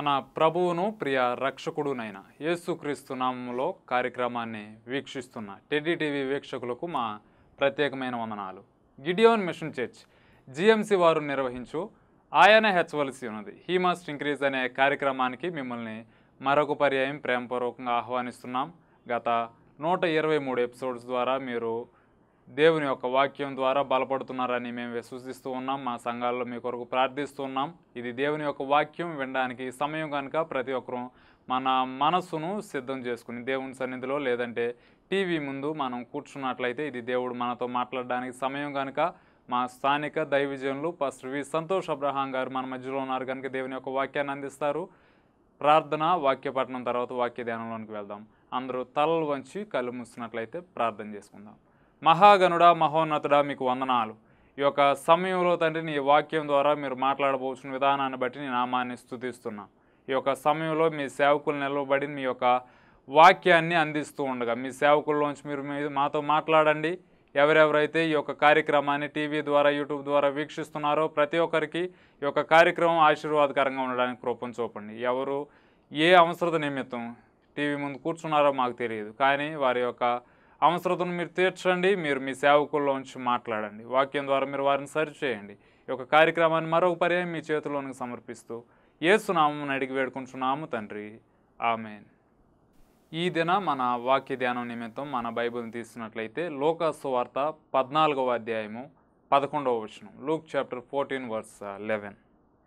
మన ప్రభువును ప్రియ రక్షకుడునైన యేసుక్రీస్తు నామంలో కార్యక్రమాన్ని వీక్షిస్తున్న టెడ్డీ టీవీ వీక్షకులకు మా ప్రత్యేకమైన వందనాలు గిడియోన్ మిషన్ చర్చ్ జిఎంసి వారు నిర్వహించు ఆయనే హెచ్చవలసి ఉన్నది హీ మస్ట్ ఇంక్రీజ్ అనే కార్యక్రమానికి మిమ్మల్ని మరొక పర్యాయం ప్రేమపూర్వకంగా ఆహ్వానిస్తున్నాం గత నూట ఇరవై మూడు ఎపిసోడ్స్ ద్వారా మీరు దేవుని యొక్క వాక్యం ద్వారా బలపడుతున్నారని మేము విశ్వసిస్తూ ఉన్నాం మా సంఘాల్లో మీ కొరకు ప్రార్థిస్తూ ఉన్నాం ఇది దేవుని యొక్క వాక్యం వినడానికి సమయం కనుక ప్రతి ఒక్కరూ మన మనస్సును సిద్ధం చేసుకుని దేవుని సన్నిధిలో లేదంటే టీవీ ముందు మనం కూర్చున్నట్లయితే ఇది దేవుడు మనతో మాట్లాడడానికి సమయం కనుక మా స్థానిక దైవజనులు పాస్టర్ వి సంతోష్ అబ్రహాం గారు మన మధ్యలో ఉన్నారు కనుక దేవుని యొక్క వాక్యాన్ని అందిస్తారు ప్రార్థన వాక్య పఠనం తర్వాత వాక్య ధ్యానంలోనికి వెళ్దాం అందరూ తలలు వంచి కళ్ళు మూసినట్లయితే ప్రార్థన చేసుకుందాం మహాగణుడా మహోన్నతుడా మీకు వందనాలు ఈ యొక్క సమయంలో తండ్రి నీ వాక్యం ద్వారా మీరు మాట్లాడబోచిన విధానాన్ని బట్టి నీ నామాన్ని స్తుతిస్తున్నా ఈ యొక్క సమయంలో మీ సేవకులు నిలవబడి మీ యొక్క వాక్యాన్ని అందిస్తూ ఉండగా మీ సేవకుల్లోంచి మీరు మీ- మాతో మాట్లాడండి ఎవరెవరైతే ఈ యొక్క కార్యక్రమాన్ని టీవీ ద్వారా యూట్యూబ్ ద్వారా వీక్షిస్తున్నారో ప్రతి ఒక్కరికి ఈ యొక్క కార్యక్రమం ఆశీర్వాదకరంగా ఉండడానికి కృపను చూపండి ఎవరు ఏ అవసరత నిమిత్తం టీవీ ముందు కూర్చున్నారో మాకు తెలియదు కానీ వారి యొక్క అవసరతను మీరు తీర్చండి మీరు మీ సేవకుల్లోంచి మాట్లాడండి వాక్యం ద్వారా మీరు వారిని సరిచేయండి ఈ యొక్క కార్యక్రమాన్ని మరొక పర్యాయం మీ చేతిలోనికి సమర్పిస్తూ ఏసునామం అడిగి వేడుకుంటున్నాము తండ్రి ఆమెన్ ఈ దిన మన వాక్య ధ్యానం నిమిత్తం మన బైబిల్ని తీసినట్లయితే లోకాసు వార్త పద్నాలుగవ అధ్యాయము పదకొండవ వచనం Luke chapter fourteen verse eleven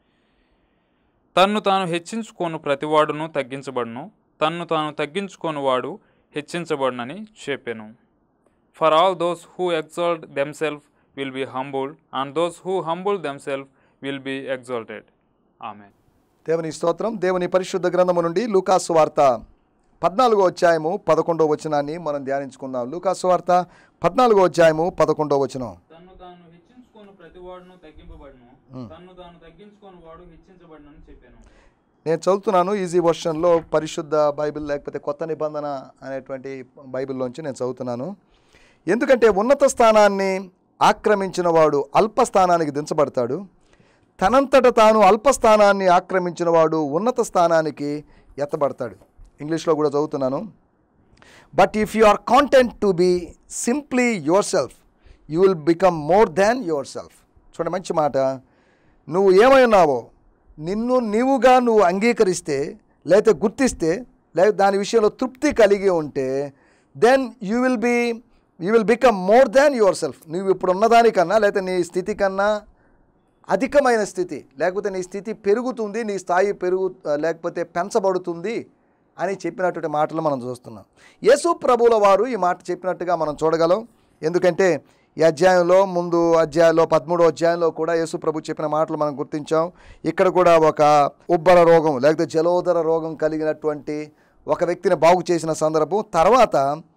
తన్ను తాను హెచ్చించుకోను ప్రతివాడును తగ్గించబడును తన్ను తాను తగ్గించుకోని వాడు హెచ్చించబడునని చెప్పాను for all those who exalt themself will be humbled and those who humble themself will be exalted ఆమె దేవుని స్తోత్రం దేవుని పరిశుద్ధ గ్రంథము నుండి లూకాసు వార్త పద్నాలుగో అధ్యాయము పదకొండో వచనాన్ని మనం ధ్యానించుకుందాం లూకాసు వార్త పద్నాలుగో అధ్యాయము పదకొండో వచనం తన్ను తాను హెచ్చించుకుని ప్రతివాడును తగ్గింపబడును తన్ను తాను తగ్గించుకుని వాడు హెచ్చించబడునని చెప్పాను నేను చదువుతున్నాను ఈజీ వర్షన్లో పరిశుద్ధ బైబిల్ లేకపోతే కొత్త నిబంధన అనేటువంటి బైబిల్లోంచి నేను చదువుతున్నాను ఎందుకంటే ఉన్నత స్థానాన్ని ఆక్రమించిన వాడు అల్ప స్థానానికి దించబడతాడు తనంతట తాను అల్ప స్థానాన్ని ఆక్రమించిన వాడు ఉన్నత స్థానానికి ఎత్తబడతాడు ఇంగ్లీష్లో కూడా చదువుతున్నాను but if you are content to be simply yourself you will become more than yourself చూడండి మంచి మాట నువ్వు ఏమై ఉన్నావో నిన్ను నీవుగా నువ్వు అంగీకరిస్తే లేకపోతే గుర్తిస్తే లేకపోతే దాని విషయంలో తృప్తి కలిగి ఉంటే then you will be you will become more than yourself నువ్వు ఇప్పుడు ఉన్నదానికన్నా లేకపోతే నీ స్థితి కన్నా అధికమైన స్థితి లేకపోతే నీ స్థితి పెరుగుతుంది నీ స్థాయి పెరుగు లేకపోతే పెంచబడుతుంది అని చెప్పినటువంటి మాటలు మనం చూస్తున్నాం యేసు ప్రభువుల వారు ఈ మాట చెప్పినట్టుగా మనం చూడగలం ఎందుకంటే ఈ అధ్యాయంలో ముందు అధ్యాయంలో పదమూడో అధ్యాయంలో కూడా యేసు ప్రభు చెప్పిన మాటలు మనం గుర్తించాం ఇక్కడ కూడా ఒక ఉబ్బర రోగం లేకపోతే జలోదర రోగం కలిగినటువంటి ఒక వ్యక్తిని బాగు చేసిన సందర్భం తర్వాత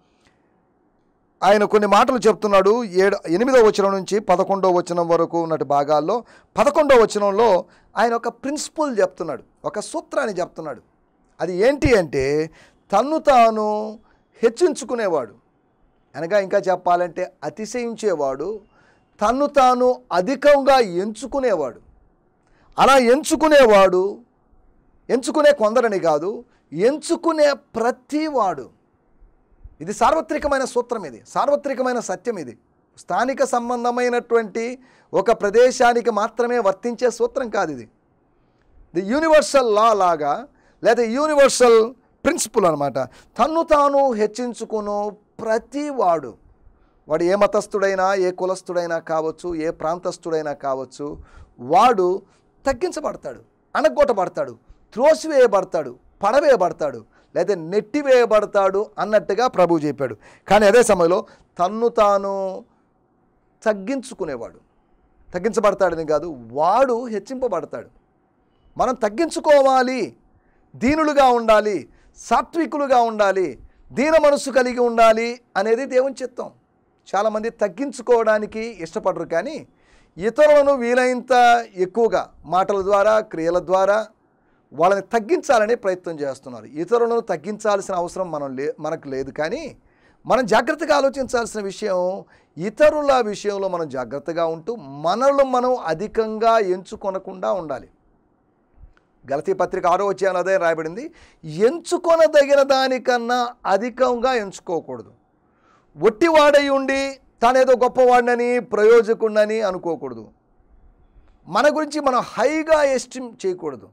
ఆయన కొన్ని మాటలు చెప్తున్నాడు ఏడు ఎనిమిదో వచనం నుంచి పదకొండో వచనం వరకు ఉన్నటి భాగాల్లో పదకొండో వచనంలో ఆయన ఒక ప్రిన్సిపల్ చెప్తున్నాడు ఒక సూత్రాన్ని చెప్తున్నాడు అది ఏంటి అంటే తన్ను తాను హెచ్చించుకునేవాడు అనగా ఇంకా చెప్పాలంటే అతిశయించేవాడు తన్ను తాను అధికంగా ఎంచుకునేవాడు అలా ఎంచుకునేవాడు ఎంచుకునే కొందరని కాదు ఎంచుకునే ప్రతివాడు ఇది సార్వత్రికమైన సూత్రం ఇది సార్వత్రికమైన సత్యం ఇది స్థానిక సంబంధమైనటువంటి ఒక ప్రదేశానికి మాత్రమే వర్తించే సూత్రం కాదు ఇది ది యూనివర్సల్ లా లాగా లేదా యూనివర్సల్ ప్రిన్సిపల్ అనమాట తన్ను తాను హెచ్చించుకును ప్రతివాడు వాడు ఏ మతస్థుడైనా ఏ కులస్థుడైనా కావచ్చు ఏ ప్రాంతస్థుడైనా కావచ్చు వాడు తగ్గించబడతాడు అణగొట్టబడతాడు త్రోసివేయబడతాడు పడవేయబడతాడు లేదా నెట్టివేయబడతాడు అన్నట్టుగా ప్రభు చెప్పాడు కానీ అదే సమయంలో తన్ను తాను తగ్గించుకునేవాడు తగ్గించబడతాడని కాదు వాడు హెచ్చింపబడతాడు మనం తగ్గించుకోవాలి దీనులుగా ఉండాలి సాత్వికులుగా ఉండాలి దీన మనసు కలిగి ఉండాలి అనేది దేవుని చిత్తం చాలామంది తగ్గించుకోవడానికి ఇష్టపడరు కానీ ఇతరులను వీలైనంత ఎక్కువగా మాటల ద్వారా క్రియల ద్వారా వాళ్ళని తగ్గించాలని ప్రయత్నం చేస్తున్నారు ఇతరులను తగ్గించాల్సిన అవసరం మనం లే మనకు లేదు కానీ మనం జాగ్రత్తగా ఆలోచించాల్సిన విషయం ఇతరుల విషయంలో మనం జాగ్రత్తగా ఉంటూ మనలో మనం అధికంగా ఎంచుకొనకుండా ఉండాలి గలతీ పత్రిక ఆరో వచ్చాను అదే రాయబడింది ఎంచుకొనదగిన దానికన్నా అధికంగా ఎంచుకోకూడదు ఒట్టివాడై ఉండి తానేదో గొప్పవాడినని ప్రయోజకుడినని అనుకోకూడదు మన గురించి మనం హైగా ఎస్టిమ్ చేయకూడదు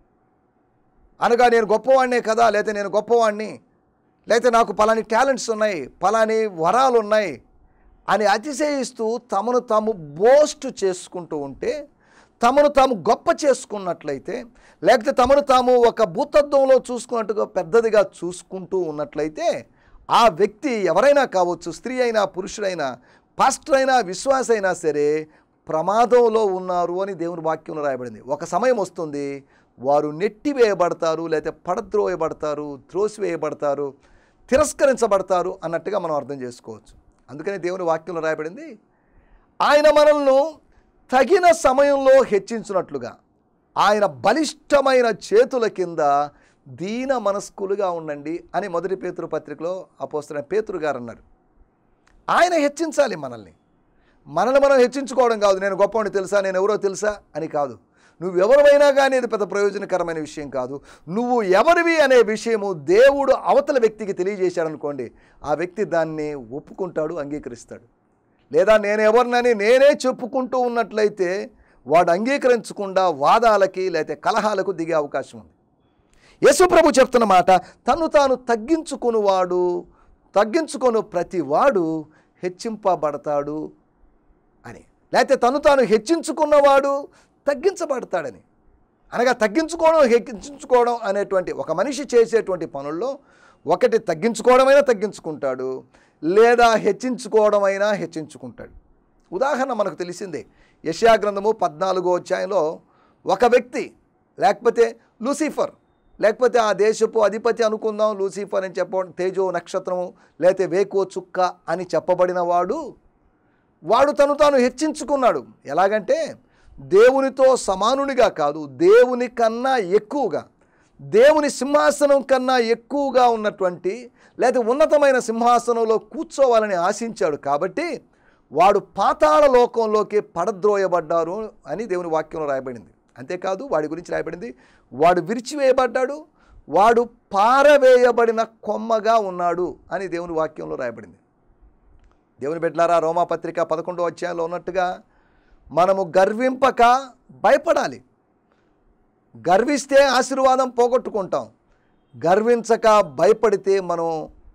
అనగా నేను గొప్పవాడినే కదా లేకపోతే నేను గొప్పవాడిని లేకపోతే నాకు పలాని టాలెంట్స్ ఉన్నాయి పలాని వరాలు ఉన్నాయి అని అతిశయిస్తూ తమను తాము బోస్ట్ చేసుకుంటూ ఉంటే తమను తాము గొప్ప చేసుకున్నట్లయితే లేకపోతే తమను తాము ఒక భూతత్వంలో చూసుకున్నట్టుగా పెద్దదిగా చూసుకుంటూ ఉన్నట్లయితే ఆ వ్యక్తి ఎవరైనా కావచ్చు స్త్రీ అయినా పురుషుడైనా పాస్టర్ అయినా విశ్వాస అయినా సరే ప్రమాదంలో ఉన్నారు అని దేవుని వాక్యంలో రాయబడింది ఒక సమయం వస్తుంది వారు నెట్టివేయబడతారు లేకపోతే పడద్రోయబడతారు త్రోసివేయబడతారు తిరస్కరించబడతారు అన్నట్టుగా మనం అర్థం చేసుకోవచ్చు అందుకని దేవుని వాక్యంలో రాయబడింది ఆయన మనల్ని తగిన సమయంలో హెచ్చించినట్లుగా ఆయన బలిష్టమైన చేతుల కింద దీన మనస్కులుగా ఉండండి అని మొదటి పేతురు పత్రికలో అపోస్తున్న పేతురు గారు అన్నారు ఆయన హెచ్చించాలి మనల్ని మనల్ని మనం హెచ్చించుకోవడం కాదు నేను గొప్పవాడిని తెలుసా నేను ఎవరో తెలుసా అని కాదు నువ్వు ఎవరివైనా కానీ ఇది పెద్ద ప్రయోజనకరమైన విషయం కాదు నువ్వు ఎవరివి అనే విషయము దేవుడు అవతల వ్యక్తికి తెలియజేశాడనుకోండి ఆ వ్యక్తి దాన్ని ఒప్పుకుంటాడు అంగీకరిస్తాడు లేదా నేను ఎవరినని నేనే చెప్పుకుంటూ ఉన్నట్లయితే వాడు అంగీకరించకుండా వాదాలకి లేకపోతే కలహాలకు దిగే అవకాశం ఉంది యేసుప్రభు చెప్తున్న మాట తను తాను తగ్గించుకునివాడు తగ్గించుకొను ప్రతి వాడు హెచ్చింపబడతాడు అని లేకపోతే తను తాను హెచ్చించుకున్నవాడు తగ్గించబడతాడని అనగా తగ్గించుకోవడం హెచ్చించుకోవడం అనేటువంటి ఒక మనిషి చేసేటువంటి పనుల్లో ఒకటి తగ్గించుకోవడమైనా తగ్గించుకుంటాడు లేదా హెచ్చించుకోవడమైనా హెచ్చించుకుంటాడు ఉదాహరణ మనకు తెలిసిందే యశా గ్రంథము పద్నాలుగో అధ్యాయంలో ఒక వ్యక్తి లేకపోతే లూసిఫర్ లేకపోతే ఆ దేశపు అధిపతి అనుకుందాం లూసిఫర్ అని చెప్ప తేజో నక్షత్రము లేకపోతే వేకో చుక్క అని చెప్పబడిన వాడు వాడు తను తాను హెచ్చించుకున్నాడు ఎలాగంటే దేవునితో సమానునిగా కాదు దేవుని కన్నా ఎక్కువగా దేవుని సింహాసనం కన్నా ఎక్కువగా ఉన్నటువంటి లేదా ఉన్నతమైన సింహాసనంలో కూర్చోవాలని ఆశించాడు కాబట్టి వాడు పాతాళ లోకంలోకి పడద్రోయబడ్డారు అని దేవుని వాక్యంలో రాయబడింది అంతేకాదు వాడి గురించి రాయబడింది వాడు విరిచివేయబడ్డాడు వాడు పారవేయబడిన కొమ్మగా ఉన్నాడు అని దేవుని వాక్యంలో రాయబడింది దేవుని బిడ్డలారా రోమాపత్రిక పదకొండో అధ్యాయంలో ఉన్నట్టుగా మనము గర్వింపక భయపడాలి గర్విస్తే ఆశీర్వాదం పోగొట్టుకుంటాం గర్వించక భయపడితే మనం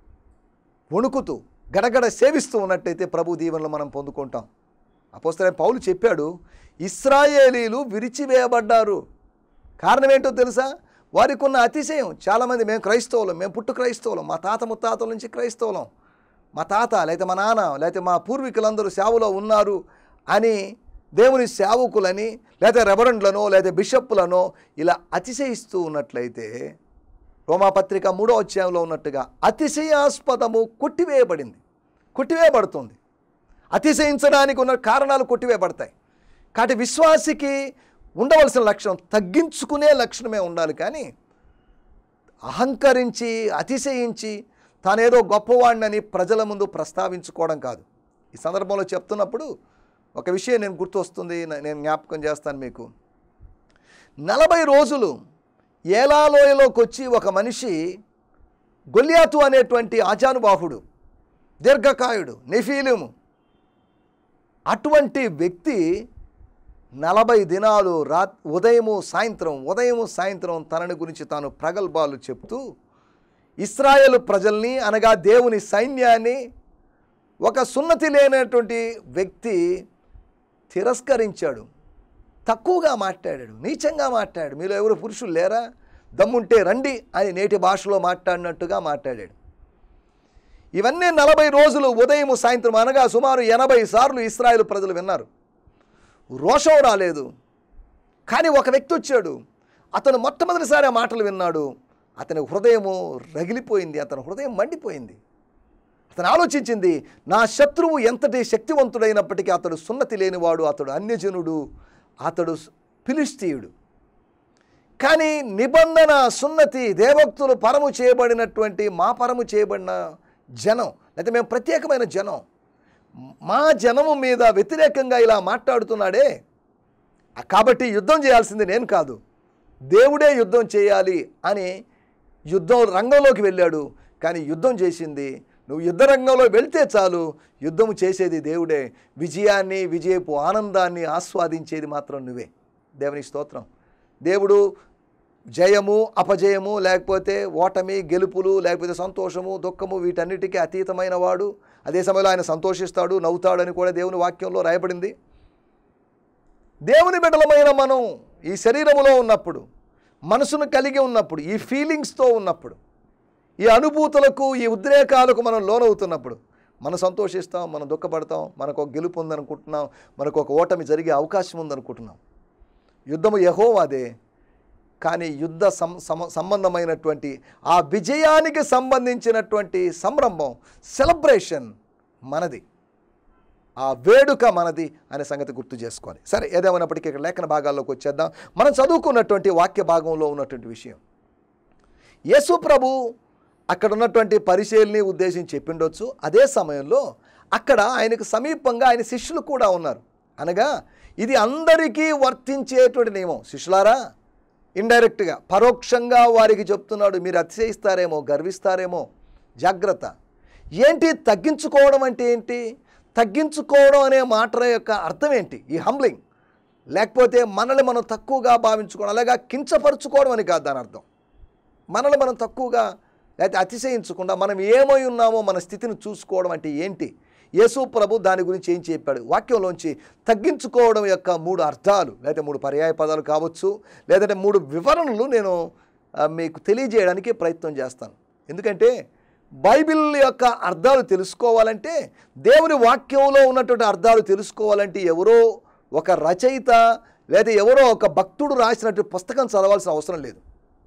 వణుకుతూ గడగడ సేవిస్తూ ఉన్నట్టయితే ప్రభు దీవెనలు మనం పొందుకుంటాం అపోస్తలైన పౌలు చెప్పాడు ఇస్రాయేలీలు విరిచివేయబడ్డారు కారణం ఏంటో తెలుసా వారికి ఉన్న అతిశయం చాలామంది మేము క్రైస్తవులం మేము పుట్టు క్రైస్తవులం మా తాత ముత్తాతల నుంచి క్రైస్తవులం మా తాత లేకపోతే మా నాన్న లేకపోతే మా పూర్వీకులందరూ సేవలో ఉన్నారు అని దేవుని సేవకులని లేకపోతే రెవరెండ్లను లేదా బిషప్పులను ఇలా అతిశయిస్తూ ఉన్నట్లయితే రోమాపత్రిక మూడో అధ్యాయంలో ఉన్నట్టుగా అతిశయాస్పదము కొట్టివేయబడింది కొట్టివేయబడుతుంది అతిశయించడానికి ఉన్న కారణాలు కొట్టివేయబడతాయి కాబట్టి విశ్వాసికి ఉండవలసిన లక్షణం తగ్గించుకునే లక్షణమే ఉండాలి కానీ అహంకరించి అతిశయించి తానేదో గొప్పవాడినని ప్రజల ముందు ప్రస్తావించుకోవడం కాదు ఈ సందర్భంలో చెప్తున్నప్పుడు ఒక విషయం నేను గుర్తొస్తుంది న- నేను జ్ఞాపకం చేస్తాను మీకు నలభై రోజులు ఏలాలోయలోకి వచ్చి ఒక మనిషి గొల్యాతు అనేటువంటి ఆజానుబాహుడు దీర్ఘకాయుడు నెఫీలిము అటువంటి వ్యక్తి నలభై దినాలు రా ఉదయము సాయంత్రం ఉదయము సాయంత్రం తనని గురించి తాను ప్రగల్భాలు చెప్తూ ఇస్రాయేల్ ప్రజల్ని అనగా దేవుని సైన్యాన్ని ఒక సున్నతి లేనటువంటి వ్యక్తి తిరస్కరించాడు తక్కువగా మాట్లాడాడు నీచంగా మాట్లాడాడు మీలో ఎవరు పురుషులు లేరా దమ్ముంటే రండి అని నేటి భాషలో మాట్లాడినట్టుగా మాట్లాడాడు ఇవన్నీ నలభై రోజులు ఉదయం సాయంత్రం అనగా సుమారు ఎనభై సార్లు ఇస్రాయేల్ ప్రజలు విన్నారు రోషం రాలేదు కానీ ఒక వ్యక్తి వచ్చాడు అతను మొట్టమొదటిసారి ఆ మాటలు విన్నాడు అతని హృదయము రగిలిపోయింది అతని హృదయం మండిపోయింది అతను ఆలోచించింది నా శత్రువు ఎంతటి శక్తివంతుడైనప్పటికీ అతడు సున్నతి లేనివాడు అతడు అన్యజనుడు అతడు ఫిలిస్తీయుడు కానీ నిబంధన సున్నతి దేవక్తులు పరము చేయబడినటువంటి మా పరము చేయబడిన జనం లేకపోతే మేము ప్రత్యేకమైన జనం మా జనము మీద వ్యతిరేకంగా ఇలా మాట్లాడుతున్నాడే కాబట్టి యుద్ధం చేయాల్సింది నేను కాదు దేవుడే యుద్ధం చేయాలి అని యుద్ధం రంగంలోకి వెళ్ళాడు కానీ యుద్ధం చేసింది నువ్వు యుద్ధ రంగంలో వెళ్తే చాలు యుద్ధం చేసేది దేవుడే విజయాన్ని విజయపు ఆనందాన్ని ఆస్వాదించేది మాత్రం నువ్వే దేవునికి స్తోత్రం దేవుడు జయము అపజయము లేకపోతే ఓటమి గెలుపులు లేకపోతే సంతోషము దుఃఖము వీటన్నిటికీ అతీతమైన వాడు అదే సమయంలో ఆయన సంతోషిస్తాడు నవ్వుతాడని కూడా దేవుని వాక్యంలో రాయబడింది దేవుని బిడ్డలమైన మనం ఈ శరీరములో ఉన్నప్పుడు మనసును కలిగి ఉన్నప్పుడు ఈ ఫీలింగ్స్తో ఉన్నప్పుడు ఈ అనుభూతులకు ఈ ఉద్రేకాలకు మనం లోనవుతున్నప్పుడు మనం సంతోషిస్తాం మనం దుఃఖపడతాం మనకు ఒక గెలుపు ఉందనుకుంటున్నాం మనకు ఒక ఓటమి జరిగే అవకాశం ఉందనుకుంటున్నాం యుద్ధము యహోవాదే కానీ యుద్ధ సం సమ సంబంధమైనటువంటి ఆ విజయానికి సంబంధించినటువంటి సంరంభం సెలబ్రేషన్ మనది ఆ వేడుక మనది అనే సంగతి గుర్తు చేసుకోవాలి సరే ఏదేమైనప్పటికీ ఇక్కడ లేఖన భాగాల్లోకి వచ్చేద్దాం మనం చదువుకున్నటువంటి వాక్య భాగంలో ఉన్నటువంటి విషయం యేసు ప్రభు అక్కడ ఉన్నటువంటి పరిశీలిని ఉద్దేశించి చెప్పిండొచ్చు అదే సమయంలో అక్కడ ఆయనకు సమీపంగా ఆయన శిష్యులు కూడా ఉన్నారు అనగా ఇది అందరికీ వర్తించేటువంటి నియమం శిష్యులారా ఇండైరెక్ట్గా పరోక్షంగా వారికి చెప్తున్నాడు మీరు అతిశయిస్తారేమో గర్విస్తారేమో జాగ్రత్త ఏంటి తగ్గించుకోవడం అంటే ఏంటి తగ్గించుకోవడం అనే మాట యొక్క అర్థం ఏంటి ఈ హంబ్లింగ్ లేకపోతే మనల్ని మనం తక్కువగా భావించుకోవడం అలాగా కించపరుచుకోవడం అని కాదు దాని అర్థం మనల్ని మనం తక్కువగా లేకపోతే అతిశయించకుండా మనం ఏమై ఉన్నామో మన స్థితిని చూసుకోవడం అంటే ఏంటి యేసు ప్రభు దాని గురించి ఏం చెప్పాడు వాక్యంలోంచి తగ్గించుకోవడం యొక్క మూడు అర్థాలు లేకపోతే మూడు పర్యాయ పదాలు కావచ్చు లేదంటే మూడు వివరణలు నేను ఆ, మీకు తెలియజేయడానికి ప్రయత్నం చేస్తాను ఎందుకంటే బైబిల్ యొక్క అర్థాలు తెలుసుకోవాలంటే దేవుని వాక్యంలో ఉన్నటువంటి అర్థాలు తెలుసుకోవాలంటే ఎవరో ఒక రచయిత లేదా ఎవరో ఒక భక్తుడు రాసినటువంటి పుస్తకం చదవాల్సిన అవసరం లేదు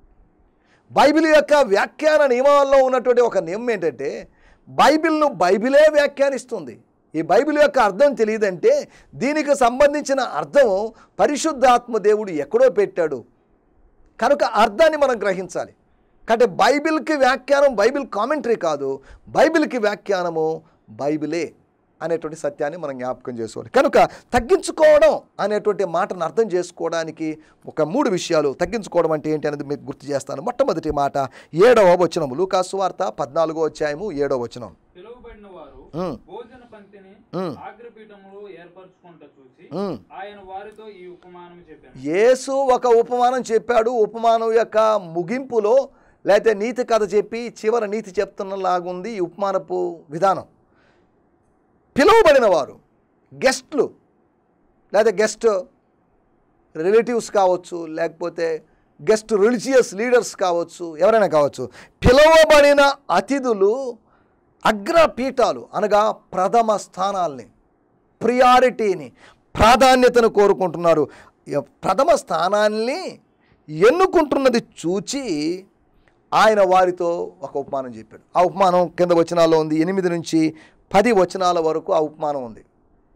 బైబిల్ యొక్క వ్యాఖ్యాన నియమాల్లో ఉన్నటువంటి ఒక నియమం ఏంటంటే బైబిల్ను బైబిలే వ్యాఖ్యానిస్తుంది ఈ బైబిల్ యొక్క అర్థం తెలియదంటే దీనికి సంబంధించిన అర్థం పరిశుద్ధాత్మ దేవుడు ఎక్కడో పెట్టాడు కనుక అర్థాన్ని మనం గ్రహించాలి కాబట్టి బైబిల్కి వ్యాఖ్యానం బైబిల్ కామెంటరీ కాదు బైబిల్కి వ్యాఖ్యానము బైబిలే అనేటువంటి సత్యాన్ని మనం జ్ఞాపకం చేసుకోవాలి కనుక తగ్గించుకోవడం అనేటువంటి మాటను అర్థం చేసుకోవడానికి ఒక మూడు విషయాలు తగ్గించుకోవడం అంటే ఏంటి అనేది మీకు గుర్తు చేస్తాను మొట్టమొదటి మాట ఏడవ వచనము లూకాసు వార్త పద్నాలుగో అధ్యాయము ఏడవ వచనం పిలువబడిన వారు ఉమ్, భోజన పంక్తిని ఉమ్. ఆగ్రపీఠములో ఏర్పరచుకుంటూ చూసి ఉమ్. ఆయన వారితో ఈ ఉపమానం చెప్పాను యేసు ఒక ఉపమానం చెప్పాడు ఉపమానం యొక్క ముగింపులో లేకపోతే నీతి కథ చెప్పి చివరి నీతి చెప్తున్నలాగుంది ఈ ఉపమానపు విధానం పిలువబడిన వారు గెస్ట్లు లేదా గెస్ట్ రిలేటివ్స్ కావచ్చు లేకపోతే గెస్ట్ రిలీజియస్ లీడర్స్ కావచ్చు ఎవరైనా కావచ్చు పిలువబడిన అతిథులు అగ్రపీఠాలు అనగా ప్రథమ స్థానాల్ని ప్రియారిటీని ప్రాధాన్యతను కోరుకుంటున్నారు ఇక ప్రథమ స్థానాన్ని ఎన్నుకుంటున్నది చూచి ఆయన వారితో ఒక ఉపమానం చెప్పాడు ఆ ఉపమానం కింద వచనాల్లో ఉంది ఎనిమిది నుంచి పది వచనాల వరకు ఆ ఉపమానం ఉంది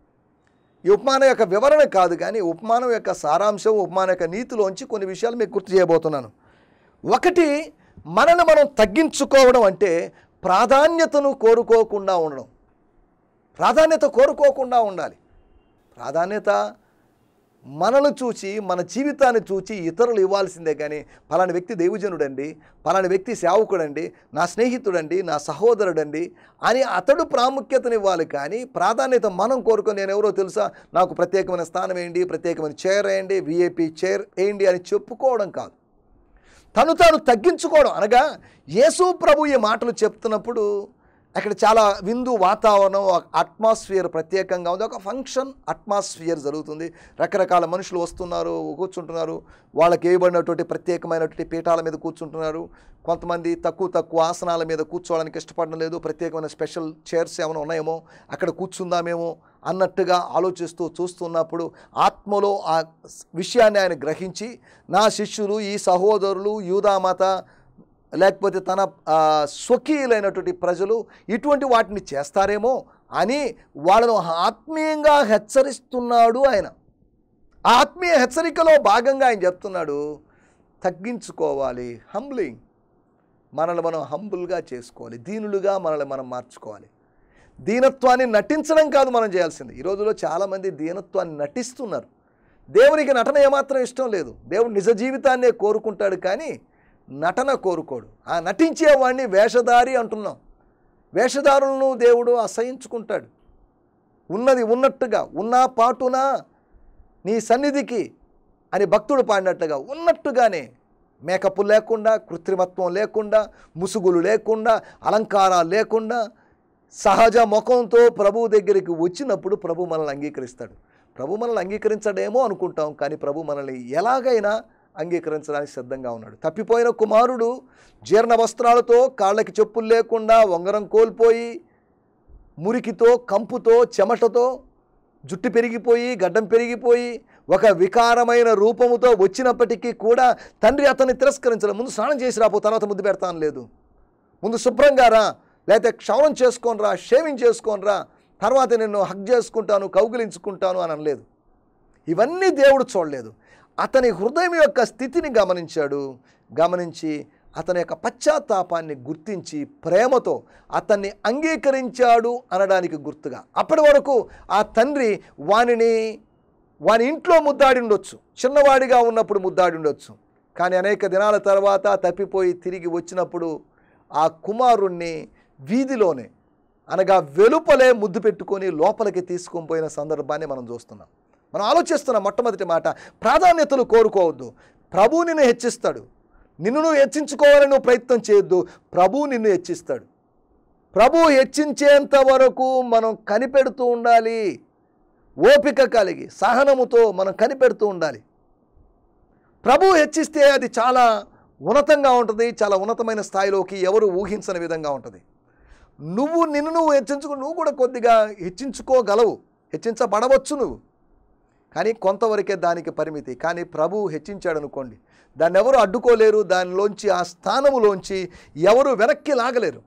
ఈ ఉపమానం యొక్క వివరణ కాదు కానీ ఉపమానం యొక్క సారాంశం ఉపమానం యొక్క నీతిలోంచి కొన్ని విషయాలు మీకు గుర్తు చేయబోతున్నాను ఒకటి మనల్ని మనం తగ్గించుకోవడం అంటే ప్రాధాన్యతను కోరుకోకుండా ఉండడం ప్రాధాన్యత కోరుకోకుండా ఉండాలి ప్రాధాన్యత మనను చూచి మన జీవితాన్ని చూచి ఇతరులు ఇవ్వాల్సిందే కానీ పలాని వ్యక్తి దైవజనుడండి పలాని వ్యక్తి సేవకుడండి నా స్నేహితుడండి నా సహోదరుడండి అని అతడు ప్రాముఖ్యతనివ్వాలి కానీ ప్రాధాన్యత మనం కోరుకొని నేను ఎవరో తెలుసా నాకు ప్రత్యేకమైన స్థానం వేయండి ప్రత్యేకమైన చైర్ వేయండి విఐపి చైర్ వేయండి అని చెప్పుకోవడం కాదు తను తాను తగ్గించుకోవడం అనగా యేసు ప్రభు ఈ మాటలు చెప్తున్నప్పుడు అక్కడ చాలా విందు వాతావరణం అట్మాస్ఫియర్ ప్రత్యేకంగా ఉంది ఒక ఫంక్షన్ అట్మాస్ఫియర్ జరుగుతుంది రకరకాల మనుషులు వస్తున్నారు కూర్చుంటున్నారు వాళ్ళకి వేయబడినటువంటి ప్రత్యేకమైనటువంటి పీఠాల మీద కూర్చుంటున్నారు కొంతమంది తక్కువ తక్కువ ఆసనాల మీద కూర్చోవడానికి ఇష్టపడడం లేదు ప్రత్యేకమైన స్పెషల్ చైర్స్ ఏమైనా ఉన్నాయేమో అక్కడ కూర్చుందామేమో అన్నట్టుగా ఆలోచిస్తూ చూస్తున్నప్పుడు ఆత్మలో ఆ విషయాన్ని ఆయన గ్రహించి నా శిష్యులు ఈ సహోదరులు యూదామత లేకపోతే తన ఆ, స్వకీయులైనటువంటి ప్రజలు ఇటువంటి వాటిని చేస్తారేమో అని వాళ్ళను ఆత్మీయంగా హెచ్చరిస్తున్నాడు ఆయన ఆ ఆత్మీయ హెచ్చరికలో భాగంగా ఆయన చెప్తున్నాడు తగ్గించుకోవాలి హంబ్లింగ్ మనల్ని మనం హంబుల్గా చేసుకోవాలి దీనులుగా మనల్ని మనం మార్చుకోవాలి దీనత్వాన్ని నటించడం కాదు మనం చేయాల్సింది ఈ రోజుల్లో చాలామంది దీనత్వాన్ని నటిస్తున్నారు దేవునికి నటన ఏమాత్రం ఇష్టం లేదు దేవుడు నిజ జీవితాన్నే కోరుకుంటాడు కానీ నటన కోరుకోడు ఆ నటించేవాడిని వేషధారి అంటున్నాం వేషధారులను దేవుడు అసహించుకుంటాడు ఉన్నది ఉన్నట్టుగా ఉన్నా పాటునా నీ సన్నిధికి అని భక్తుడు పాడినట్టుగా ఉన్నట్టుగానే మేకప్ లేకుండా కృత్రిమత్వం లేకుండా ముసుగులు లేకుండా అలంకారాలు లేకుండా సహజ ముఖంతో ప్రభు దగ్గరికి వచ్చినప్పుడు ప్రభు మనల్ని అంగీకరిస్తాడు ప్రభు మనల్ని అంగీకరించడేమో అనుకుంటాం కానీ ప్రభు మనల్ని ఎలాగైనా అంగీకరించడానికి సిద్ధంగా ఉన్నాడు తప్పిపోయిన కుమారుడు జీర్ణ వస్త్రాలతో కాళ్ళకి చెప్పులు లేకుండా ఉంగరం కోల్పోయి మురికితో కంపుతో చెమటతో జుట్టు పెరిగిపోయి గడ్డం పెరిగిపోయి ఒక వికారమైన రూపముతో వచ్చినప్పటికీ కూడా తండ్రి అతన్ని తిరస్కరించడం ముందు స్నానం చేసి రాపో తర్వాత ముద్దు పెడతాను లేదు ముందు శుభ్రంగా రా లేకపోతే క్షౌరం చేసుకొని రా షేవింగ్ చేసుకొని రా తర్వాత నిన్ను హక్ చేసుకుంటాను కౌగిలించుకుంటాను అని అనలేదు ఇవన్నీ దేవుడు చూడలేదు అతని హృదయం యొక్క స్థితిని గమనించాడు గమనించి అతని యొక్క పశ్చాత్తాపాన్ని గుర్తించి ప్రేమతో అతన్ని అంగీకరించాడు అనడానికి గుర్తుగా అప్పటి వరకు ఆ తండ్రి వానిని వాని ఇంట్లో ముద్దాడి ఉండొచ్చు చిన్నవాడిగా ఉన్నప్పుడు ముద్దాడి ఉండొచ్చు కానీ అనేక దినాల తర్వాత తప్పిపోయి తిరిగి వచ్చినప్పుడు ఆ కుమారుణ్ణి వీధిలోనే అనగా వెలుపలే ముద్దు పెట్టుకొని లోపలికి తీసుకొని పోయిన సందర్భాన్ని మనం చూస్తున్నాం మనం ఆలోచిస్తున్న మొట్టమొదటి మాట ప్రాధాన్యతలు కోరుకోవద్దు ప్రభు నిన్ను హెచ్చిస్తాడు నిన్ను నువ్వు హెచ్చించుకోవాలని నువ్వు ప్రయత్నం చేయొద్దు ప్రభు నిన్ను హెచ్చిస్తాడు ప్రభు హెచ్చించేంత వరకు మనం కనిపెడుతూ ఉండాలి ఓపిక కలిగి సహనముతో మనం కనిపెడుతూ ఉండాలి ప్రభు హెచ్చిస్తే అది చాలా ఉన్నతంగా ఉంటుంది చాలా ఉన్నతమైన స్థాయిలోకి ఎవరు ఊహించని విధంగా ఉంటుంది నువ్వు నిన్ను నువ్వు హెచ్చించుకో నువ్వు కూడా కొద్దిగా హెచ్చించుకోగలవు హెచ్చించబడవచ్చు నువ్వు కానీ కొంతవరకే దానికి పరిమితి కానీ ప్రభు హెచ్చించాడు అనుకోండి దాన్ని ఎవరు అడ్డుకోలేరు దానిలోంచి ఆ స్థానములోంచి ఎవరు వెనక్కి లాగలేరు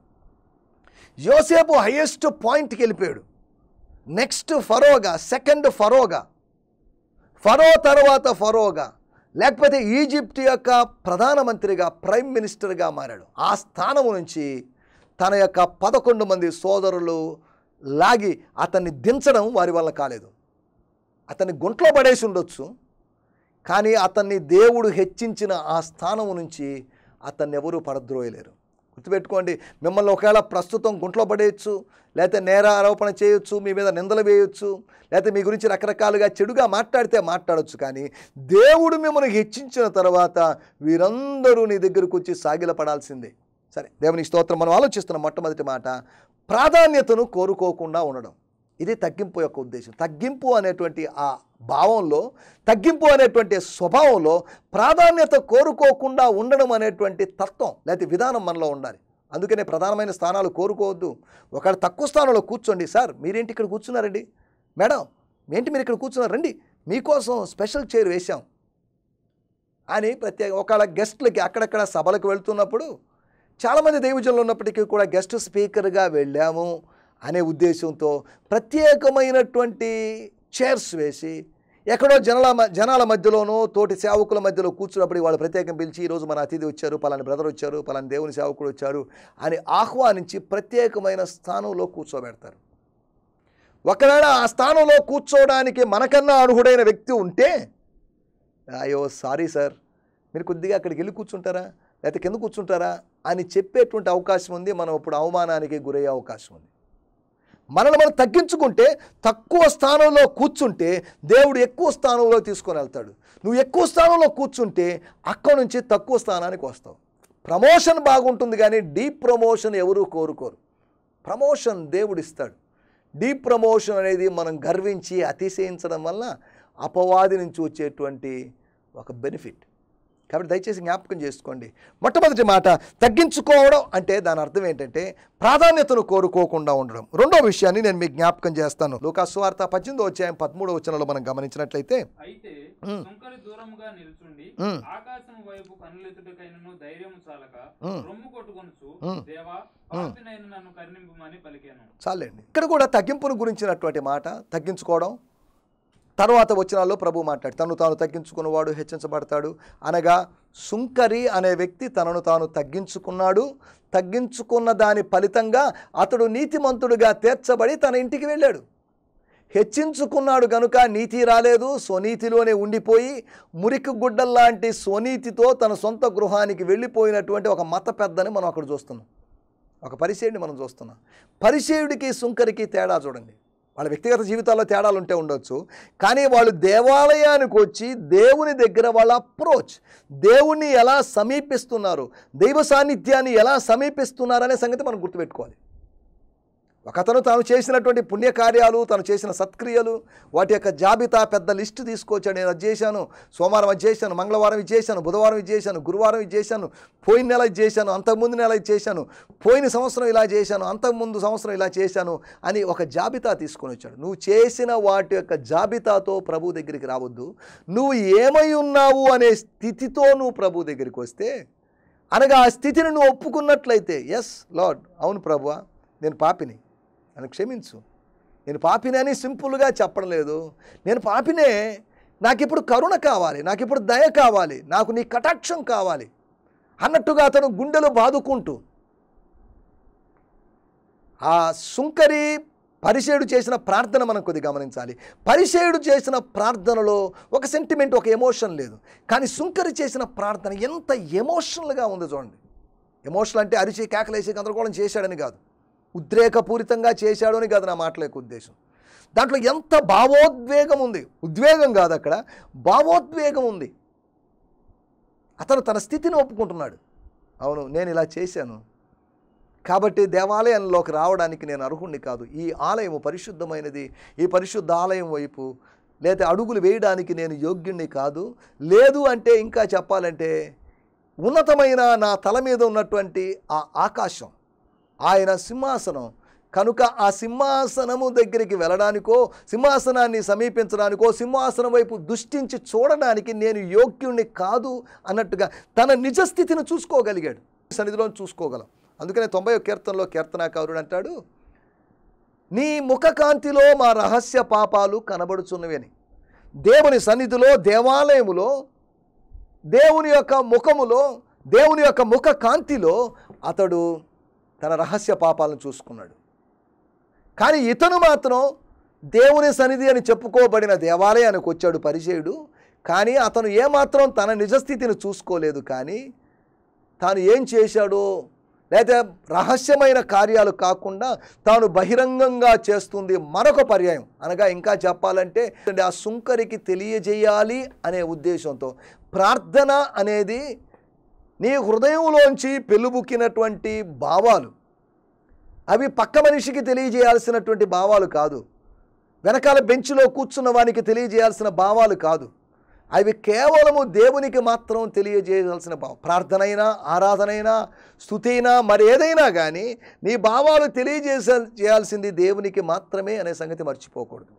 యోసేపు హయ్యెస్ట్ పాయింట్కి వెళ్ళిపోయాడు నెక్స్ట్ ఫరోగా సెకండ్ ఫరోగా ఫరో తర్వాత ఫరోగా లేకపోతే ఈజిప్ట్ యొక్క ప్రధానమంత్రిగా ప్రైమ్ మినిస్టర్గా మారాడు ఆ స్థానము నుంచి తన యొక్క పదకొండు మంది సోదరులు లాగి అతన్ని దించడం వారి వల్ల కాలేదు అతన్ని గుంట్లో పడేసి ఉండొచ్చు కానీ అతన్ని దేవుడు హెచ్చించిన ఆ స్థానము నుంచి అతన్ని ఎవరూ పడద్రోయలేరు గుర్తుపెట్టుకోండి మిమ్మల్ని ఒకవేళ ప్రస్తుతం గుంట్లో పడేయచ్చు లేకపోతే నేర ఆరోపణ చేయొచ్చు మీ మీద నిందలు వేయొచ్చు లేకపోతే మీ గురించి రకరకాలుగా చెడుగా మాట్లాడితే మాట్లాడొచ్చు కానీ దేవుడు మిమ్మల్ని హెచ్చించిన తర్వాత వీరందరూ నీ దగ్గరకు వచ్చి సాగిలపడాల్సిందే సరే దేవుని స్తోత్రం మనం ఆలోచిస్తున్న మొట్టమొదటి మాట ప్రాధాన్యతను కోరుకోకుండా ఉండడం ఇది తగ్గింపు యొక్క ఉద్దేశం తగ్గింపు అనేటువంటి ఆ భావంలో తగ్గింపు అనేటువంటి స్వభావంలో ప్రాధాన్యత కోరుకోకుండా ఉండడం అనేటువంటి తత్వం లేకపోతే విధానం మనలో ఉండాలి అందుకనే ప్రధానమైన స్థానాలు కోరుకోవద్దు ఒకవేళ తక్కువ స్థానంలో కూర్చోండి సార్ మీరేంటి ఇక్కడ కూర్చున్నారండి మేడం ఏంటి మీరు ఇక్కడ కూర్చున్నారు రండి మీకోసం స్పెషల్ చైర్ వేశాం అని ప్రత్యేక ఒకవేళ గెస్ట్లకి అక్కడక్కడ సభలకు వెళ్తున్నప్పుడు చాలామంది దైవజనులు ఉన్నప్పటికీ కూడా గెస్ట్ స్పీకర్గా వెళ్ళాము అనే ఉద్దేశంతో ప్రత్యేకమైనటువంటి చైర్స్ వేసి ఎక్కడో జనాల మ- జనాల మధ్యలోనో తోటి సేవకుల మధ్యలో కూర్చున్నప్పుడు వాళ్ళు ప్రత్యేకం పిలిచి ఈరోజు మన అతిథి వచ్చారు పలాని బ్రదర్ వచ్చారు పలాని దేవుని సేవకుడు వచ్చారు అని ఆహ్వానించి ప్రత్యేకమైన స్థానంలో కూర్చోబెడతారు ఒకవేళ ఆ స్థానంలో కూర్చోవడానికి మనకన్నా అర్హుడైన వ్యక్తి ఉంటే అయ్యో సారీ సార్ మీరు కొద్దిగా అక్కడికి వెళ్ళి కూర్చుంటారా లేకపోతే కింద కూర్చుంటారా అని చెప్పేటువంటి అవకాశం ఉంది మనం ఇప్పుడు అవమానానికి గురయ్యే అవకాశం ఉంది మనల్ని మనం తగ్గించుకుంటే తక్కువ స్థానంలో కూర్చుంటే దేవుడు ఎక్కువ స్థానంలో తీసుకొని వెళ్తాడు నువ్వు ఎక్కువ స్థానంలో కూర్చుంటే అక్కడ నుంచి తక్కువ స్థానానికి వస్తావు ప్రమోషన్ బాగుంటుంది కానీ డీప్ ప్రమోషన్ ఎవరూ కోరుకోరు ప్రమోషన్ దేవుడు ఇస్తాడు డీప్ ప్రమోషన్ అనేది మనం గర్వించి అతిశయించడం వల్ల అపవాది నుంచి వచ్చేటువంటి ఒక బెనిఫిట్ కాబట్టి దయచేసి జ్ఞాపకం చేసుకోండి మొట్టమొదటి మాట తగ్గించుకోవడం అంటే దాని అర్థం ఏంటంటే ప్రాధాన్యతను కోరుకోకుండా ఉండడం రెండో విషయాన్ని నేను మీకు జ్ఞాపకం చేస్తాను లోకాస్వార్త పద్దెనిమిదో అధ్యాయం పదమూడో వచనంలో మనం గమనించినట్లయితే అయితే ఉమ్. సుంకరి దూరముగా నిల్చుండి ఉమ్. ఆకాశం వైపు కన్నులెత్తుటకైనను ధైర్యం చాలక ఉమ్. రొమ్ము కొట్టుకొనుచు ఉమ్. దేవా పాపినైన నన్ను కరుణింపమని పలికాను చాలండి ఇక్కడ కూడా తగ్గింపును గురించినటువంటి మాట తగ్గించుకోవడం తర్వాత వచనాల్లో ప్రభు మాట్లాడు తను తాను తగ్గించుకున్నవాడు హెచ్చించబడతాడు అనగా సుంకరి అనే వ్యక్తి తనను తాను తగ్గించుకున్నాడు తగ్గించుకున్న దాని ఫలితంగా అతడు నీతిమంతుడిగా తీర్చబడి తన ఇంటికి వెళ్ళాడు హెచ్చించుకున్నాడు గనుక నీతి రాలేదు స్వనీతిలోనే ఉండిపోయి మురికి గుడ్డల్లాంటి స్వనీతితో తన సొంత గృహానికి వెళ్ళిపోయినటువంటి ఒక మత పెద్దని మనం అక్కడ చూస్తున్నాం ఒక పరిచయుడిని మనం చూస్తున్నాం పరిచయుడికి సుంకరికి తేడా చూడండి వాళ్ళ వ్యక్తిగత జీవితాల్లో తేడాలు ఉంటే ఉండొచ్చు కానీ వాళ్ళు దేవాలయానికి వచ్చి దేవుని దగ్గర వాళ్ళ అప్రోచ్ దేవుణ్ణి ఎలా సమీపిస్తున్నారు దైవ సాన్నిధ్యాన్ని ఎలా సమీపిస్తున్నారు అనే సంగతి మనం గుర్తుపెట్టుకోవాలి ఒకతను తాను చేసినటువంటి పుణ్యకార్యాలు తను చేసిన సత్క్రియలు వాటి యొక్క జాబితా పెద్ద లిస్టు తీసుకొచ్చాడు నేను అది చేశాను సోమవారం అది చేశాను మంగళవారం ఇది చేశాను బుధవారం ఇది చేశాను గురువారం ఇది చేశాను పోయిన నెల ఇది చేశాను అంతకుముందు నెల ఇది చేశాను పోయిన సంవత్సరం ఇలా చేశాను అంతకుముందు సంవత్సరం ఇలా చేశాను అని ఒక జాబితా తీసుకొని వచ్చాడు నువ్వు చేసిన వాటి యొక్క జాబితాతో ప్రభు దగ్గరికి రావద్దు నువ్వు ఏమై ఉన్నావు అనే స్థితితో నువ్వు ప్రభు దగ్గరికి వస్తే అనగా ఆ స్థితిని నువ్వు ఒప్పుకున్నట్లయితే ఎస్ లార్డ్ అవును ప్రభువా నేను పాపిని నన్ను క్షమించు నేను పాపిని అని సింపుల్గా చెప్పడం లేదు నేను పాపినే నాకు ఇప్పుడు కరుణ కావాలి నాకు ఇప్పుడు దయ కావాలి నాకు నీ కటాక్షం కావాలి అన్నట్టుగా అతను గుండెలు బాదుకుంటూ ఆ సుంకరి పరిచయుడు చేసిన ప్రార్థన మనం కొద్ది గమనించాలి పరిచయుడు చేసిన ప్రార్థనలో ఒక సెంటిమెంట్ ఒక ఎమోషన్ లేదు కానీ సుంకరి చేసిన ప్రార్థన ఎంత ఎమోషనల్గా ఉంది చూడండి ఎమోషనల్ అంటే అరిచి కేకలేసి గందరగోళం చేశాడని కాదు ఉద్రేకపూరితంగా చేశాడు అని కాదు నా మాటల యొక్క ఉద్దేశం దాంట్లో ఎంత భావోద్వేగం ఉంది ఉద్వేగం కాదు అక్కడ భావోద్వేగం ఉంది అతను తన స్థితిని ఒప్పుకుంటున్నాడు అవును నేను ఇలా చేశాను కాబట్టి దేవాలయంలోకి రావడానికి నేను అర్హుణ్ణి కాదు ఈ ఆలయం పరిశుద్ధమైనది ఈ పరిశుద్ధ ఆలయం వైపు లేదా అడుగులు వేయడానికి నేను యోగ్యుణ్ణి కాదు లేదు అంటే ఇంకా చెప్పాలంటే ఉన్నతమైన నా తల మీద ఉన్నటువంటి ఆ ఆకాశం ఆయన సింహాసనం కనుక ఆ సింహాసనము దగ్గరికి వెళ్ళడానికో సింహాసనాన్ని సమీపించడానికో సింహాసనం వైపు దృష్టించి చూడడానికి నేను యోగ్యుణ్ణి కాదు అన్నట్టుగా తన నిజస్థితిని చూసుకోగలిగాడు సన్నిధిలో చూసుకోగలం అందుకనే తొంభై కీర్తనలో కీర్తనాకారుడు అంటాడు నీ ముఖకాంతిలో మా రహస్య పాపాలు కనబడుచున్నవి అని దేవుని సన్నిధిలో దేవాలయములో దేవుని యొక్క ముఖములో దేవుని యొక్క ముఖ కాంతిలో అతడు తన రహస్య పాపాలను చూసుకున్నాడు కానీ ఇతను మాత్రం దేవుని సన్నిధి అని చెప్పుకోబడిన దేవాలయానికి వచ్చాడు పరిచయుడు కానీ అతను ఏమాత్రం తన నిజస్థితిని చూసుకోలేదు కానీ తాను ఏం చేశాడో లేదా రహస్యమైన కార్యాలు కాకుండా తాను బహిరంగంగా చేస్తుంది మరొక పర్యాయం అనగా ఇంకా చెప్పాలంటే ఆ సుంకరికి తెలియజేయాలి అనే ఉద్దేశంతో ప్రార్థన అనేది నీ హృదయంలోంచి పెళ్ళుబుక్కినటువంటి భావాలు అవి పక్క మనిషికి తెలియజేయాల్సినటువంటి భావాలు కాదు వెనకాల బెంచ్లో కూర్చున్న వానికి తెలియజేయాల్సిన భావాలు కాదు అవి కేవలము దేవునికి మాత్రం తెలియజేయాల్సిన భావం ప్రార్థనైనా ఆరాధనైనా స్థుతైనా మరి ఏదైనా కానీ నీ భావాలు తెలియజేస చేయాల్సింది దేవునికి మాత్రమే అనే సంగతి మర్చిపోకూడదు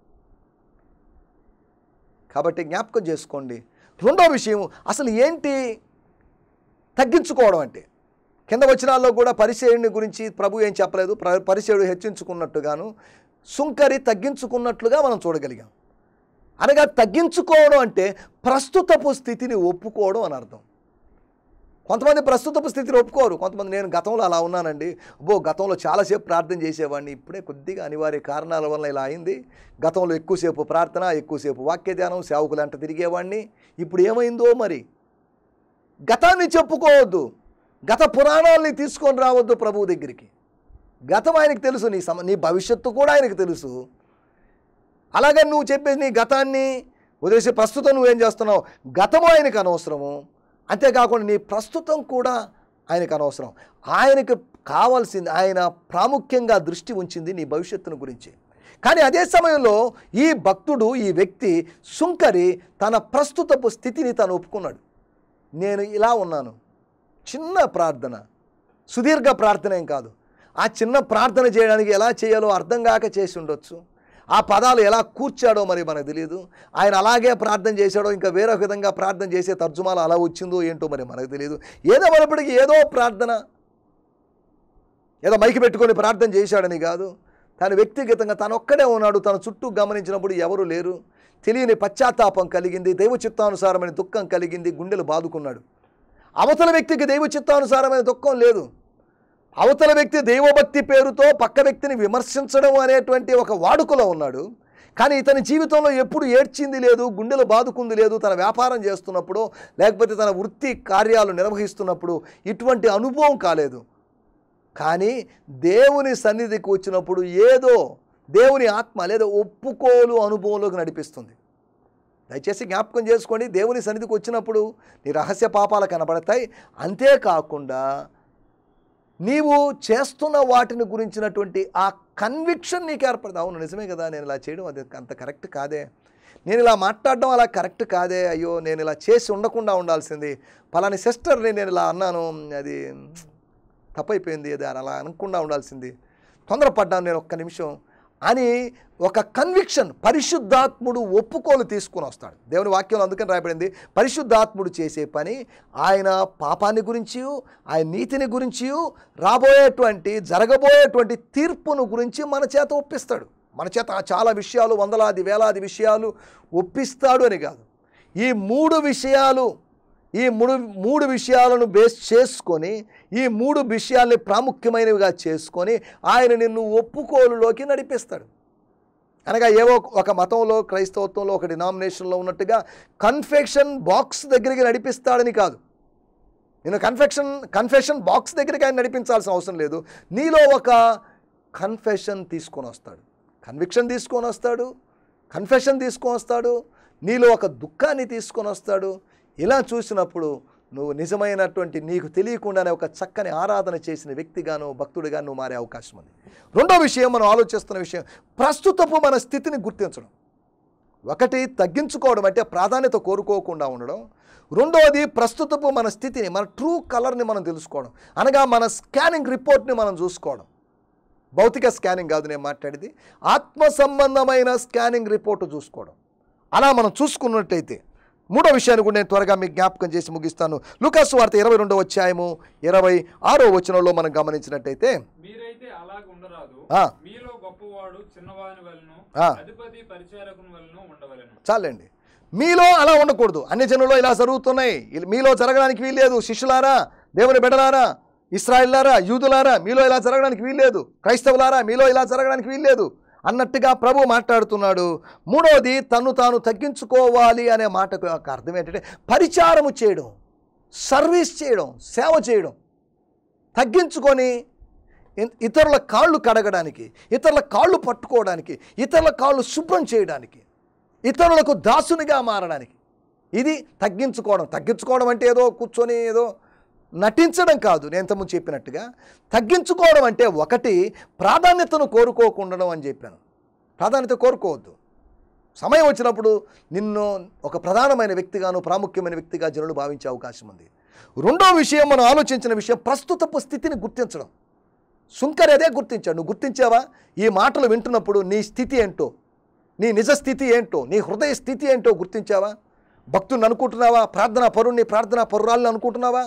కాబట్టి జ్ఞాపకం చేసుకోండి రెండో విషయం అసలు ఏంటి తగ్గించుకోవడం అంటే కింద వచనాల్లో కూడా పరిచయుని గురించి ప్రభు ఏం చెప్పలేదు ప్ర- పరిచయుడు హెచ్చించుకున్నట్టుగాను సుంకరి తగ్గించుకున్నట్లుగా మనం చూడగలిగాం అనగా తగ్గించుకోవడం అంటే ప్రస్తుతపు స్థితిని ఒప్పుకోవడం అని అర్థం కొంతమంది ప్రస్తుతపు స్థితిని ఒప్పుకోరు కొంతమంది నేను గతంలో అలా ఉన్నానండి అబ్బో గతంలో చాలాసేపు ప్రార్థన చేసేవాడిని ఇప్పుడే కొద్దిగా అనివార్య కారణాల వల్ల ఇలా అయింది గతంలో ఎక్కువసేపు ప్రార్థన ఎక్కువసేపు వాక్య ధ్యానం సేవకులు అంట తిరిగేవాడిని ఇప్పుడు ఏమైందో మరి గతాన్ని చెప్పుకోవద్దు గత పురాణాలని తీసుకొని రావద్దు ప్రభువు దగ్గరికి గతం ఆయనకు తెలుసు నీ సమ నీ భవిష్యత్తు కూడా ఆయనకు తెలుసు అలాగే నువ్వు చెప్పేది నీ గతాన్ని వదిలేసి ప్రస్తుతం నువ్వేం చేస్తున్నావు గతము ఆయనకు అనవసరము అంతేకాకుండా నీ ప్రస్తుతం కూడా ఆయనకు అనవసరం ఆయనకు కావాల్సింది ఆయన ప్రాముఖ్యంగా దృష్టి ఉంచింది నీ భవిష్యత్తును గురించి కానీ అదే సమయంలో ఈ భక్తుడు ఈ వ్యక్తి సుంకరి తన ప్రస్తుతపు స్థితిని తను ఒప్పుకున్నాడు నేను ఇలా ఉన్నాను చిన్న ప్రార్థన సుదీర్ఘ ప్రార్థన ఏం కాదు ఆ చిన్న ప్రార్థన చేయడానికి ఎలా చేయాలో అర్థం కాక చేసి ఉండొచ్చు ఆ పదాలు ఎలా కూర్చాడో మరి మనకు తెలియదు ఆయన అలాగే ప్రార్థన చేశాడో ఇంకా వేరొక విధంగా ప్రార్థన చేసే తర్జుమాలు అలా వచ్చిందో ఏంటో మరి మనకు తెలియదు ఏదో మనప్పటికీ ఏదో ప్రార్థన ఏదో మైకి పెట్టుకొని ప్రార్థన చేశాడని కాదు తను వ్యక్తిగతంగా తను ఒక్కడే ఉన్నాడు తన చుట్టూ గమనించినప్పుడు ఎవరు లేరు తెలియని పశ్చాత్తాపం కలిగింది దైవ చిత్తానుసారమైన దుఃఖం కలిగింది గుండెలు బాదుకున్నాడు అవతల వ్యక్తికి దైవ చిత్తానుసారమైన దుఃఖం లేదు అవతల వ్యక్తి దైవభక్తి పేరుతో పక్క వ్యక్తిని విమర్శించడం అనేటువంటి ఒక వాడుకలో ఉన్నాడు కానీ ఇతని జీవితంలో ఎప్పుడు ఏడ్చింది లేదు గుండెలు బాదుకుంది లేదు తన వ్యాపారం చేస్తున్నప్పుడు లేకపోతే తన వృత్తి కార్యాలు నిర్వహిస్తున్నప్పుడు ఇటువంటి అనుభవం కాలేదు కానీ దేవుని సన్నిధికి వచ్చినప్పుడు ఏదో దేవుని ఆత్మ లేదా ఒప్పుకోలు అనుభవంలోకి నడిపిస్తుంది దయచేసి జ్ఞాపకం చేసుకోండి దేవుని సన్నిధికి వచ్చినప్పుడు నీ రహస్య పాపాలు కనబడతాయి అంతేకాకుండా నీవు చేస్తున్న వాటిని గురించినటువంటి ఆ కన్విక్షన్ నీకు ఏర్పడుతుంది అవును నిజమే కదా నేను ఇలా చేయడం అది అంత కరెక్ట్ కాదే నేను ఇలా మాట్లాడడం అలా కరెక్ట్ కాదే అయ్యో నేను ఇలా చేసి ఉండకుండా ఉండాల్సింది పలాని సిస్టర్ని నేను ఇలా అన్నాను అది తప్పైపోయింది అది అలా అనకుండా ఉండాల్సింది తొందరపడ్డాను నేను ఒక్క నిమిషం అని ఒక కన్విక్షన్ పరిశుద్ధాత్ముడు ఒప్పుకోలు తీసుకుని వస్తాడు దేవుని వాక్యంలో అందుకని రాయబడింది పరిశుద్ధాత్ముడు చేసే పని ఆయన పాపాన్ని గురించి ఆయన నీతిని గురించి రాబోయేటువంటి జరగబోయేటువంటి తీర్పును గురించి మన చేత ఒప్పిస్తాడు మన చేత చాలా విషయాలు వందలాది వేలాది విషయాలు ఒప్పిస్తాడు అని కాదు ఈ మూడు విషయాలు ఈ మూడు మూడు విషయాలను బేస్ చేసుకొని ఈ మూడు విషయాల్ని ప్రాముఖ్యమైనవిగా చేసుకొని ఆయన నిన్ను ఒప్పుకోలులోకి నడిపిస్తాడు అనగా ఏవో ఒక మతంలో క్రైస్తవత్వంలో ఒక డినామినేషన్లో ఉన్నట్టుగా కన్ఫెక్షన్ బాక్స్ దగ్గరికి నడిపిస్తాడని కాదు నేను కన్ఫెక్షన్ కన్ఫెషన్ బాక్స్ దగ్గరికి ఆయన నడిపించాల్సిన అవసరం లేదు నీలో ఒక కన్ఫెషన్ తీసుకొని వస్తాడు కన్విక్షన్ తీసుకొని వస్తాడు కన్ఫెషన్ తీసుకొని వస్తాడు నీలో ఒక దుఃఖాన్ని తీసుకొని వస్తాడు ఇలా చూసినప్పుడు నువ్వు నిజమైనటువంటి నీకు తెలియకుండానే ఒక చక్కని ఆరాధన చేసిన వ్యక్తిగాను భక్తుడిగా నువ్వు మారే అవకాశం ఉంది రెండో విషయం మనం ఆలోచిస్తున్న విషయం ప్రస్తుతపు మన స్థితిని గుర్తించడం ఒకటి తగ్గించుకోవడం అంటే ప్రాధాన్యత కోరుకోకుండా ఉండడం రెండవది ప్రస్తుతపు మన స్థితిని మన ట్రూ కలర్ని మనం తెలుసుకోవడం అనగా మన స్కానింగ్ రిపోర్ట్ని మనం చూసుకోవడం భౌతిక స్కానింగ్ కాదు నేను మాట్లాడేది ఆత్మ సంబంధమైన స్కానింగ్ రిపోర్టు చూసుకోవడం అలా మనం చూసుకున్నట్టయితే మూడో విషయాన్ని కూడా నేను త్వరగా మీకు జ్ఞాపకం చేసి ముగిస్తాను లుకాసు వార్త ఇరవై రెండవ అధ్యాయము ఇరవై ఆరో వచనంలో మనం గమనించినట్టయితే మీరైతే అలాగ ఉండరాదు ఆ. మీలో గొప్పవాడు చిన్నవాని వలన ఆ. అధిపతి పరిచారకుని వలన ఉండవలెను చాలండి మీలో అలా ఉండకూడదు అన్ని జనుల్లో ఇలా జరుగుతున్నాయి ఇల్- మీలో జరగడానికి వీల్లేదు శిష్యులారా దేవుని బిడ్డలారా ఇస్రాయిల్లారా యూదులారా మీలో ఇలా జరగడానికి వీల్లేదు క్రైస్తవులారా మీలో ఇలా జరగడానికి వీల్లేదు అన్నట్టుగా ప్రభు మాట్లాడుతున్నాడు మూడవది తను తాను తగ్గించుకోవాలి అనే మాటకు యొక్క అర్థం ఏంటంటే పరిచారము చేయడం సర్వీస్ చేయడం సేవ చేయడం తగ్గించుకొని ఇ- ఇతరుల కాళ్ళు కడగడానికి ఇతరుల కాళ్ళు పట్టుకోవడానికి ఇతరుల కాళ్ళు శుభ్రం చేయడానికి ఇతరులకు దాసునిగా మారడానికి ఇది తగ్గించుకోవడం తగ్గించుకోవడం అంటే ఏదో కూర్చొని ఏదో నటించడం కాదు నేను ఇంతకుముందు చెప్పినట్టుగా తగ్గించుకోవడం అంటే ఒకటి ప్రాధాన్యతను కోరుకోకుండడం అని చెప్పాను ప్రాధాన్యత కోరుకోవద్దు సమయం వచ్చినప్పుడు నిన్ను ఒక ప్రధానమైన వ్యక్తిగాను ప్రాముఖ్యమైన వ్యక్తిగా జనులు భావించే అవకాశం ఉంది రెండో విషయం మనం ఆలోచించిన విషయం ప్రస్తుతపు స్థితిని గుర్తించడం సుంకర్ అదే గుర్తించాడు నువ్వు గుర్తించావా ఈ మాటలు వింటున్నప్పుడు నీ స్థితి ఏంటో నీ నిజ స్థితి ఏంటో నీ హృదయ స్థితి ఏంటో గుర్తించావా భక్తుని అనుకుంటున్నావా ప్రార్థనా పరుణ్ణి ప్రార్థనా పరురాలని అనుకుంటున్నావా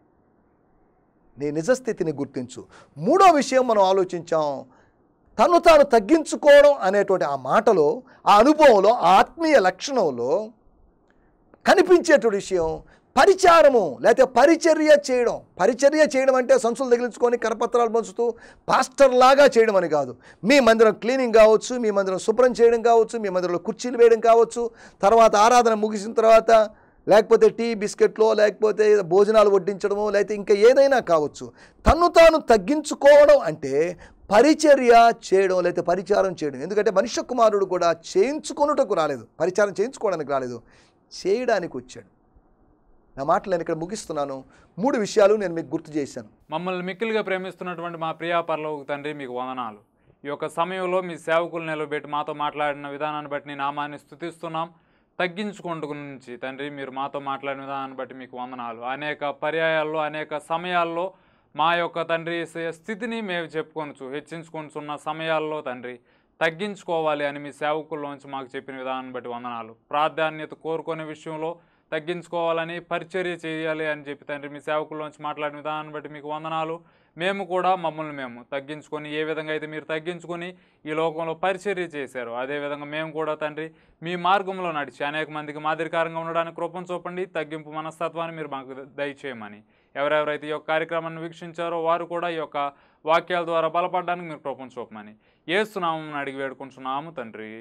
నీ నిజ స్థితిని గుర్తించు మూడో విషయం మనం ఆలోచించాం తను తాను తగ్గించుకోవడం అనేటువంటి ఆ మాటలో ఆ అనుభవంలో ఆ ఆత్మీయ లక్షణంలో కనిపించేటువంటి విషయం పరిచారము లేకపోతే పరిచర్య చేయడం పరిచర్య చేయడం అంటే సంచులు తగిలించుకొని కరపత్రాలు పంచుతూ పాస్టర్ లాగా చేయడం అని కాదు మీ మందిరం క్లీనింగ్ కావచ్చు మీ మందిరం శుభ్రం చేయడం కావచ్చు మీ మందిరంలో కుర్చీలు వేయడం కావచ్చు తర్వాత ఆరాధన ముగిసిన తర్వాత లేకపోతే టీ బిస్కెట్లో లేకపోతే భోజనాలు వడ్డించడమో లేకపోతే ఇంకా ఏదైనా కావచ్చు తన్ను తాను తగ్గించుకోవడం అంటే పరిచర్య చేయడం లేకపోతే పరిచారం చేయడం ఎందుకంటే మనుష్య కుమారుడు కూడా చేయించుకొనుటకు రాలేదు పరిచారం చేయించుకోవడానికి రాలేదు చేయడానికి వచ్చాడు నా మాటలు నేను ఇక్కడ ముగిస్తున్నాను మూడు విషయాలు నేను మీకు గుర్తు చేశాను మమ్మల్ని మిక్కిలిగా ప్రేమిస్తున్నటువంటి మా ప్రియా పరలోక తండ్రి మీకు వందనాలు ఈ యొక్క సమయంలో మీ సేవకులు నిలబెట్టి మాతో మాట్లాడిన విధానాన్ని బట్టి నీ నామాన్ని స్థుతిస్తున్నాం తగ్గించుకుంటూ నుంచి తండ్రి మీరు మాతో మాట్లాడిన విధానాన్ని బట్టి మీకు వందనాలు అనేక పర్యాయాల్లో అనేక సమయాల్లో మా యొక్క తండ్రి స- స్థితిని మేము చెప్పుకొనచ్చు హెచ్చించుకొనిచున్న సమయాల్లో తండ్రి తగ్గించుకోవాలి అని మీ సేవకుల్లోంచి మాకు చెప్పిన విధానాన్ని బట్టి వందనాలు ప్రాధాన్యత కోరుకునే విషయంలో తగ్గించుకోవాలని పరిచర్య చేయాలి అని చెప్పి తండ్రి మీ సేవకుల్లోంచి మాట్లాడిన విధానాన్ని బట్టి మీకు వందనాలు మేము కూడా మమ్మల్ని మేము తగ్గించుకొని ఏ విధంగా అయితే మీరు తగ్గించుకొని ఈ లోకంలో పరిచర్య చేశారు అదేవిధంగా మేము కూడా తండ్రి మీ మార్గంలో నడిచి అనేక మందికి మాదిరికారంగా ఉండడానికి కృపను చూపండి తగ్గింపు మనస్తత్వాన్ని మీరు మాకు దయచేయమని ఎవరెవరైతే ఈ యొక్క కార్యక్రమాన్ని వీక్షించారో వారు కూడా ఈ యొక్క వాక్యాల ద్వారా బలపడడానికి మీరు కృపను చూపమని ఏసునామం అడిగి వేడుకుంటున్నాము తండ్రి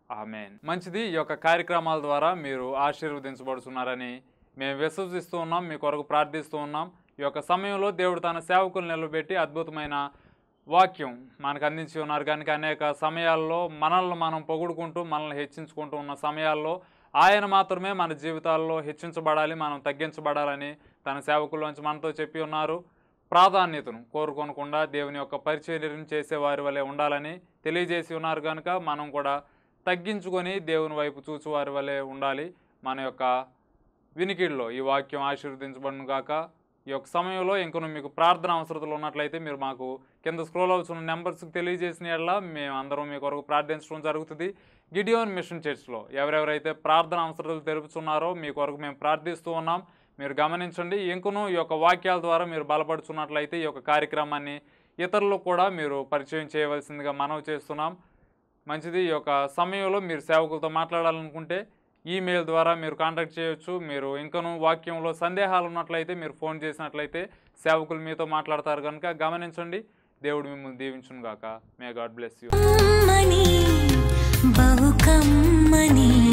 ఆమెన్ మంచిది ఈ యొక్క కార్యక్రమాల ద్వారా మీరు ఆశీర్వదించబడుతున్నారని మేము విశ్వసిస్తూ ఉన్నాం మీ కొరకు ప్రార్థిస్తూ ఉన్నాం ఈ యొక్క సమయంలో దేవుడు తన సేవకులు నిలబెట్టి అద్భుతమైన వాక్యం మనకు అందించి ఉన్నారు కనుక అనేక సమయాల్లో మనల్ని మనం పొగుడుకుంటూ మనల్ని హెచ్చించుకుంటూ ఉన్న సమయాల్లో ఆయన మాత్రమే మన జీవితాల్లో హెచ్చించబడాలి మనం తగ్గించబడాలని తన సేవకుల్లోంచి మనతో చెప్పి ఉన్నారు ప్రాధాన్యతను కోరుకోనకుండా దేవుని యొక్క పరిచర్యను చేసే వారి వలె ఉండాలని తెలియజేసి ఉన్నారు కనుక మనం కూడా తగ్గించుకొని దేవుని వైపు చూచు వారి వలె ఉండాలి మన యొక్క వినికిడిలో ఈ వాక్యం ఆశీర్వదించబడును గాక ఈ యొక్క సమయంలో ఇంకొన మీకు ప్రార్థన అవసరతలు ఉన్నట్లయితే మీరు మాకు కింద స్క్రోల్ అవుతున్న నెంబర్స్కి తెలియజేసిన ఎడల మేము అందరం మీ కొరకు ప్రార్థించడం జరుగుతుంది గిడియోన్ మిషన్ చర్చ్లో ఎవరెవరైతే ప్రార్థన అవసరతలు తెలుపుతున్నారో మీ కొరకు మేము ప్రార్థిస్తూ ఉన్నాం మీరు గమనించండి ఇంకను ఈ యొక్క వాక్యాల ద్వారా మీరు బలపడుతున్నట్లయితే ఈ యొక్క కార్యక్రమాన్ని ఇతరులకు కూడా మీరు పరిచయం చేయవలసిందిగా మనవి చేస్తున్నాం మంచిది ఈ యొక్క సమయంలో మీరు సేవకులతో మాట్లాడాలనుకుంటే ఈమెయిల్ ద్వారా మీరు కాంటాక్ట్ చేయొచ్చు మీరు ఇంకను వాక్యంలో సందేహాలు ఉన్నట్లయితే మీరు ఫోన్ చేసినట్లయితే సేవకులు మీతో మాట్లాడతారు కనుక గమనించండి దేవుడు మిమ్మల్ని దీవించును గాక మే గాడ్ బ్లెస్ యూ కమ్మని బహు కమ్మని